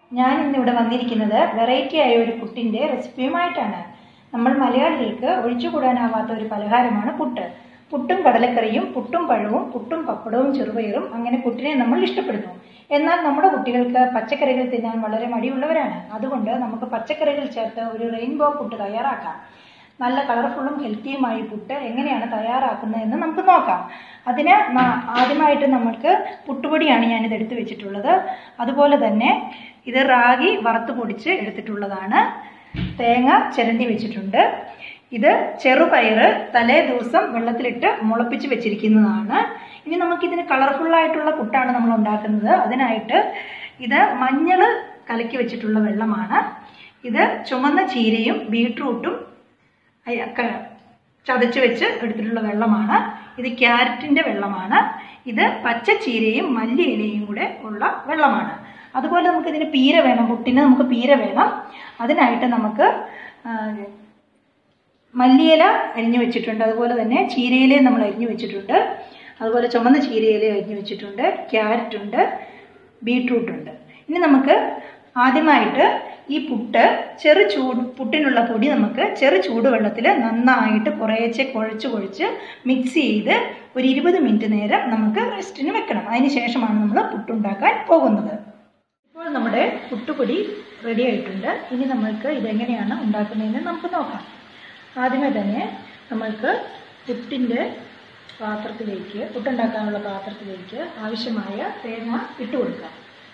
ഞാൻ ഇന്നിവിടെ വന്നിരിക്കുന്നത് വെറൈറ്റി ആയ ഒരു പുട്ടിൻ്റെ റെസിപ്പിയുമായിട്ടാണ് നമ്മൾ മലയാളികൾക്ക് ഒഴിച്ചുകൂടാനാവാത്ത ഒരു പലഹാരമാണ് പുട്ട് പുട്ടും കടലക്കറിയും പുട്ടും പഴവും പുട്ടും പപ്പടവും ചെറുപയറും അങ്ങനെ പുട്ടിനെ നമ്മൾ ഇഷ്ടപ്പെടുന്നു എന്നാൽ നമ്മുടെ കുട്ടികൾക്ക് പച്ചക്കറികൾ തിന്നാൻ വളരെ മടിയുള്ളവരാണ് അതുകൊണ്ട് നമുക്ക് പച്ചക്കറികൾ ചേർത്ത് ഒരു റെയിൻബോ പുട്ട് തയ്യാറാക്കാം നല്ല കളർഫുള്ളും ഹെൽത്തിയുമായ ഈ പുട്ട് എങ്ങനെയാണ് തയ്യാറാക്കുന്നതെന്ന് നമുക്ക് നോക്കാം അതിന് ന- ആദ്യമായിട്ട് നമുക്ക് പുട്ടുപൊടിയാണ് ഞാനിത് എടുത്തു വെച്ചിട്ടുള്ളത് അതുപോലെ തന്നെ ഇത് റാഗി വറുത്ത് പൊടിച്ച് എടുത്തിട്ടുള്ളതാണ് തേങ്ങ ചിരണ്ടി വെച്ചിട്ടുണ്ട് ഇത് ചെറുപയർ തലേ ദിവസം വെള്ളത്തിലിട്ട് മുളപ്പിച്ച് വെച്ചിരിക്കുന്നതാണ് ഇനി നമുക്കിതിന് കളർഫുള്ളായിട്ടുള്ള പുട്ടാണ് നമ്മൾ ഉണ്ടാക്കുന്നത് അതിനായിട്ട് ഇത് മഞ്ഞൾ കലക്കി വെച്ചിട്ടുള്ള വെള്ളമാണ് ഇത് ചുമന്ന ചീരയും ബീട്രൂട്ടും അയ- ക- ചതച്ച് വെച്ച് എടുത്തിട്ടുള്ള വെള്ളമാണ് ഇത് ക്യാരറ്റിൻ്റെ വെള്ളമാണ് ഇത് പച്ച ചീരയും മല്ലിയിലയും കൂടെ ഉള്ള വെള്ളമാണ് അതുപോലെ നമുക്ക് ഇതിന് പീര വേണം പുട്ടിന് നമുക്ക് പീര വേണം അതിനായിട്ട് നമുക്ക് ആ, മല്ലിയില അരിഞ്ഞു വെച്ചിട്ടുണ്ട് അതുപോലെ തന്നെ ചീരയിലയും നമ്മൾ അരിഞ്ഞു വെച്ചിട്ടുണ്ട് അതുപോലെ ചുമന്ന ചീരയില അരിഞ്ഞു വെച്ചിട്ടുണ്ട് ക്യാരറ്റ് ഉണ്ട് ബീട്രൂട്ട് ഉണ്ട് ഇനി നമുക്ക് ആദ്യമായിട്ട് ഈ പുട്ട് ചെറു ചൂട് പുട്ടിനുള്ള പൊടി നമുക്ക് ചെറു ചൂടുവെള്ളത്തിൽ നന്നായിട്ട് കുറേശ്ശെ കുഴച്ച് കുഴച്ച് മിക്സ് ചെയ്ത് ഒരു ഇരുപത് മിനിറ്റ് നേരം നമുക്ക് റെസ്റ്റിന് വെക്കണം അതിന് ശേഷമാണ് നമ്മൾ പുട്ടുണ്ടാക്കാൻ പോകുന്നത് ഇപ്പോൾ നമ്മുടെ പുട്ടുപൊടി റെഡി ആയിട്ടുണ്ട് ഇനി നമ്മൾക്ക് ഇതെങ്ങനെയാണ് ഉണ്ടാക്കുന്നതെന്ന് നമുക്ക് നോക്കാം ആദ്യമേ തന്നെ നമ്മൾക്ക് പുട്ടിൻ്റെ പാത്രത്തിലേക്ക് പുട്ടുണ്ടാക്കാനുള്ള പാത്രത്തിലേക്ക് ആവശ്യമായ തേങ്ങ ഇട്ട് കൊടുക്കാം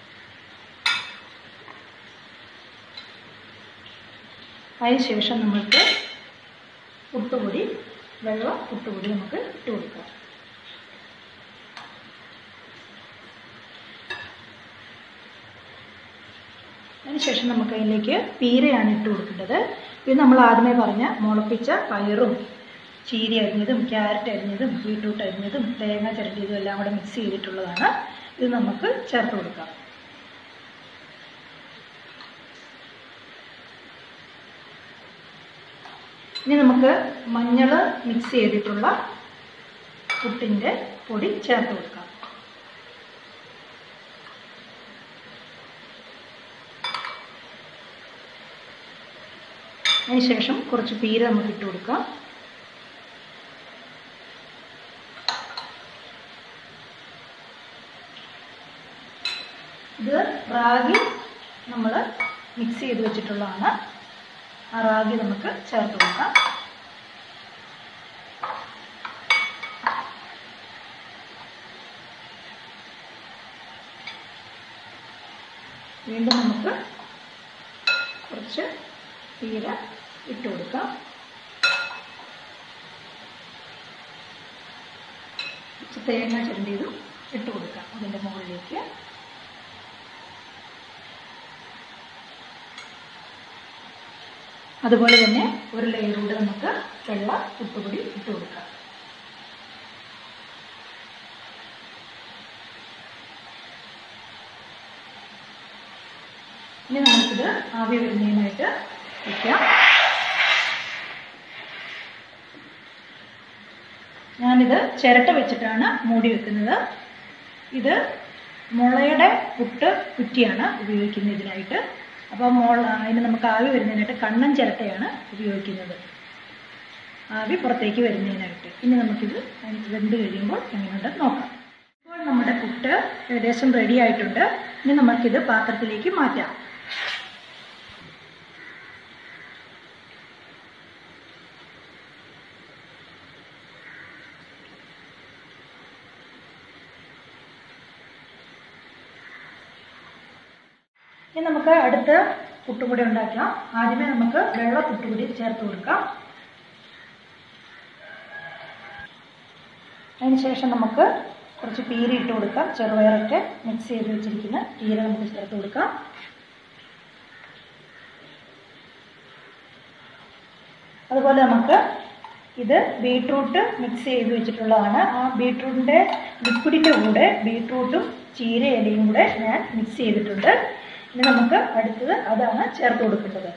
അതിനുശേഷം നമ്മൾക്ക് പുട്ടുപൊടി വെള്ളം പുട്ടുപൊടി നമുക്ക് ഇട്ട് കൊടുക്കാം അതിനുശേഷം നമുക്ക് അതിലേക്ക് പീരയാണ് ഇട്ട് കൊടുക്കേണ്ടത് ഇത് നമ്മൾ ആദ്യമേ പറഞ്ഞ മുളപ്പിച്ച പയറും ചീര അരിഞ്ഞതും ക്യാരറ്റ് അരിഞ്ഞതും ബീട്രൂട്ട് അരിഞ്ഞതും തേങ്ങ ചിരണ്ടിയതും എല്ലാം കൂടെ മിക്സ് ചെയ്തിട്ടുള്ളതാണ് ഇത് നമുക്ക് ചേർത്ത് കൊടുക്കാം ഇനി നമുക്ക് മഞ്ഞൾ മിക്സ് ചെയ്തിട്ടുള്ള പുട്ടിൻ്റെ പൊടി ചേർത്ത് കൊടുക്കാം അതിനുശേഷം കുറച്ച് പീര നമുക്ക് ഇട്ട് കൊടുക്കാം ഇത് റാഗി നമ്മൾ മിക്സ് ചെയ്ത് വെച്ചിട്ടുള്ളതാണ് ആ റാഗി നമുക്ക് ചേർത്ത് കൊടുക്കാം വീണ്ടും നമുക്ക് കുറച്ച് തീര ഇട്ട് കൊടുക്കാം കുറച്ച് തേങ്ങ ചിരണ്ടിയതും ഇട്ട് കൊടുക്കാം അതിൻ്റെ മുകളിലേക്ക് അതുപോലെ തന്നെ ഒരു ലെയർ കൂടെ നമുക്ക് വെള്ള ഉപ്പുപൊടി ഇട്ട് കൊടുക്കാം ഇനി നമുക്കിത് ആവി വരുന്നതിനായിട്ട് വയ്ക്കാം ഞാനിത് ചിരട്ട വെച്ചിട്ടാണ് മൂടി വെക്കുന്നത് ഇത് മുളയുടെ പുട്ട് കുറ്റിയാണ് ഉപയോഗിക്കുന്നത് ഇതിനായിട്ട് അപ്പോൾ മുള അതിന് നമുക്ക് ആവി വരുന്നതിനായിട്ട് കണ്ണൻ ചിരട്ടയാണ് ഉപയോഗിക്കുന്നത് ആവി പുറത്തേക്ക് വരുന്നതിനായിട്ട് ഇനി നമുക്കിത് അതിന് വെന്ത് കഴിയുമ്പോൾ എങ്ങനെയുണ്ടെന്ന് നോക്കാം ഇപ്പോൾ നമ്മുടെ പുട്ട് ഏകദേശം റെഡി ആയിട്ടുണ്ട് ഇനി നമുക്കിത് പാത്രത്തിലേക്ക് മാറ്റാം ഇനി നമുക്ക് അടുത്ത പുട്ടുപൊടി ഉണ്ടാക്കാം ആദ്യമേ നമുക്ക് വെള്ള പുട്ടുപൊടി ചേർത്ത് കൊടുക്കാം അതിനുശേഷം നമുക്ക് കുറച്ച് പീര ഇട്ട് കൊടുക്കാം ചെറുപയറൊക്കെ മിക്സ് ചെയ്ത് വെച്ചിരിക്കുന്ന പീര നമുക്ക് ചേർത്ത് കൊടുക്കാം അതുപോലെ നമുക്ക് ഇത് ബീട്രൂട്ട് മിക്സ് ചെയ്ത് വെച്ചിട്ടുള്ളതാണ് ആ ബീട്രൂട്ടിൻ്റെ ലിക്വിഡിൻ്റെ കൂടെ ബീട്രൂട്ടും ചീര ഇലയും കൂടെ ഞാൻ മിക്സ് ചെയ്തിട്ടുണ്ട് ഇനി നമുക്ക് അടുത്തത് അതാണ് ചേർത്ത് കൊടുക്കേണ്ടത്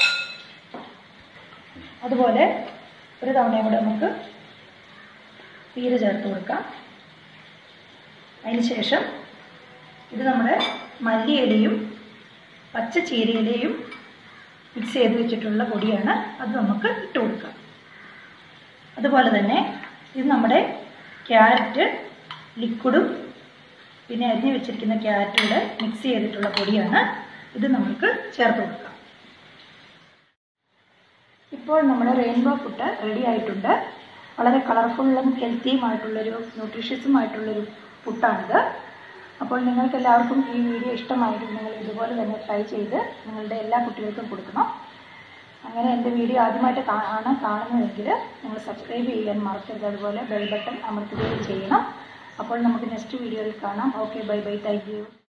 അതുപോലെ ഒരു തവണയും കൂടെ നമുക്ക് പീര ചേർത്ത് കൊടുക്കാം അതിന് ശേഷം ഇത് നമ്മുടെ മല്ലിയിലയും പച്ച ചീരയിലയും മിക്സ് ചെയ്ത് വെച്ചിട്ടുള്ള പൊടിയാണ് അത് നമുക്ക് ഇട്ട് കൊടുക്കാം അതുപോലെ തന്നെ ഇത് നമ്മുടെ ക്യാരറ്റ് ലിക്വിഡും പിന്നെ അരിഞ്ഞു വെച്ചിരിക്കുന്ന ക്യാരറ്റും കൂടെ മിക്സ് ചെയ്തിട്ടുള്ള പൊടിയാണ് ഇത് നമുക്ക് ചേർത്ത് കൊടുക്കാം ഇപ്പോൾ നമ്മുടെ റെയിൻബോ പുട്ട് റെഡി ആയിട്ടുണ്ട് വളരെ കളർഫുള്ളും ഹെൽത്തിയുമായിട്ടുള്ളൊരു ന്യൂട്രീഷ്യസുമായിട്ടുള്ളൊരു പുട്ടാണിത് അപ്പോൾ നിങ്ങൾക്ക് എല്ലാവർക്കും ഈ വീഡിയോ ഇഷ്ടമായിട്ടുണ്ടെങ്കിൽ ഇതുപോലെ തന്നെ ട്രൈ ചെയ്ത് നിങ്ങളുടെ എല്ലാ കുട്ടികൾക്കും കൊടുക്കണം അങ്ങനെ എൻ്റെ വീഡിയോ ആദ്യമായിട്ട് കാണാൻ കാണുന്നതെങ്കിൽ നിങ്ങൾ സബ്സ്ക്രൈബ് ചെയ്യാൻ മറക്കരുത് അതുപോലെ ബെൽ ബട്ടൺ അമർത്തുകയും ചെയ്യണം അപ്പോൾ നമുക്ക് നെക്സ്റ്റ് വീഡിയോയിൽ കാണാം okay bye bye thank U